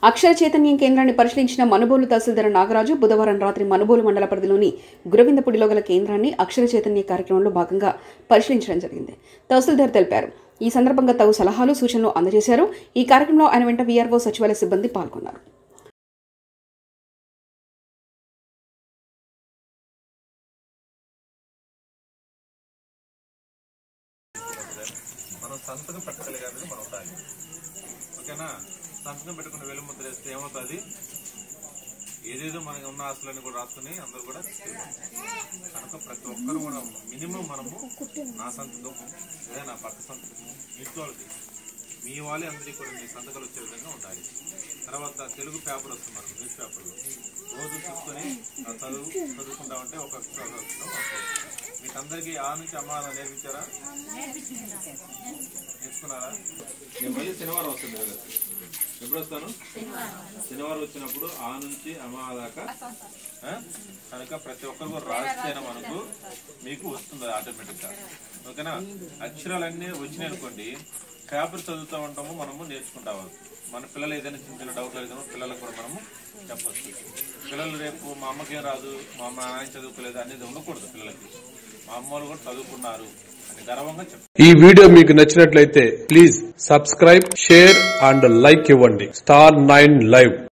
అక్షర చైతన్యం కేంద్రాన్ని పరిశీలించిన మనుబోలు తహసీల్దార్ నాగరాజు బుధవారం రాత్రి మనుబోలు మండల పరిధిలోని గురవిందపుడిలో గల కేంద్రాన్ని అక్షర చైతన్య కార్యక్రమంలో భాగంగా పరిశీలించడం జరిగింది తహసీల్దార్ తెలిపారు ఈ సందర్భంగా తగు సలహాలు సూచనలు అందజేశారు ఈ కార్యక్రమంలో ఆయన వెంట వీఆర్ఓ సచివాలయ సిబ్బంది పాల్గొన్నారు మనం సంతకం పెట్టగలిగారని మనం ఉండాలి ఓకేనా సంతకం పెట్టుకుని వెలు ముద్ర వేస్తే ఏమవుతుంది ఏదేదో మనకి ఉన్న ఆస్తులన్నీ కూడా రాసుకుని అందరూ కూడా తీసుకెళ్ళాలి. కనుక ప్రతి ఒక్కరు కూడా మినిమం మనము నా సంతకము లేదా నా పక్క సంతకము ఇంట్లో వాళ్ళది మీ వాళ్ళే అందరికీ కూడా మీ సంతకాలు వచ్చే విధంగా ఉండాలి తర్వాత తెలుగు పేపర్ వస్తుంది మనకు న్యూస్ పేపర్లు రోజు చూసుకొని ఆ చదువు చదువుకుంటా ఉంటే ఒక అక్షరం వస్తుంది మీకు అందరికీ ఆ నుంచి అమ్మ అలా నేర్పించారా నేర్చుకున్నారా నేను మళ్ళీ శనివారం వస్తుంది కదా ఎప్పుడు వస్తాను శనివారం వచ్చినప్పుడు ఆ నుంచి అమ్మ దాకా ఆ? కనుక ప్రతి ఒక్కరు కూడా రాస్తేనే మనకు మీకు వస్తుంది ఆటోమేటిక్ గా ఓకేనా అక్షరాలన్నీ వచ్చినాయి అనుకోండి పేపర్ చదువుతూ ఉంటాము మనము నేర్చుకుంటాము మన పిల్లలు ఏదైనా చిన్న చిన్న డౌట్లు ఏదైనా పిల్లలకు కూడా మనము చెప్పొచ్చు పిల్లలు రేపు మా అమ్మకేం రాదు మా అమ్మ ఆయన చదువుకోలేదు అనేది ఉండకూడదు పిల్లలకి మా అమ్మ వాళ్ళు కూడా చదువుకున్నారు అని గర్వంగా చెప్పాలి ఈ వీడియో మీకు నచ్చినట్లయితే please subscribe share and like ఇవ్వండి స్టార్ నైన్ లైవ్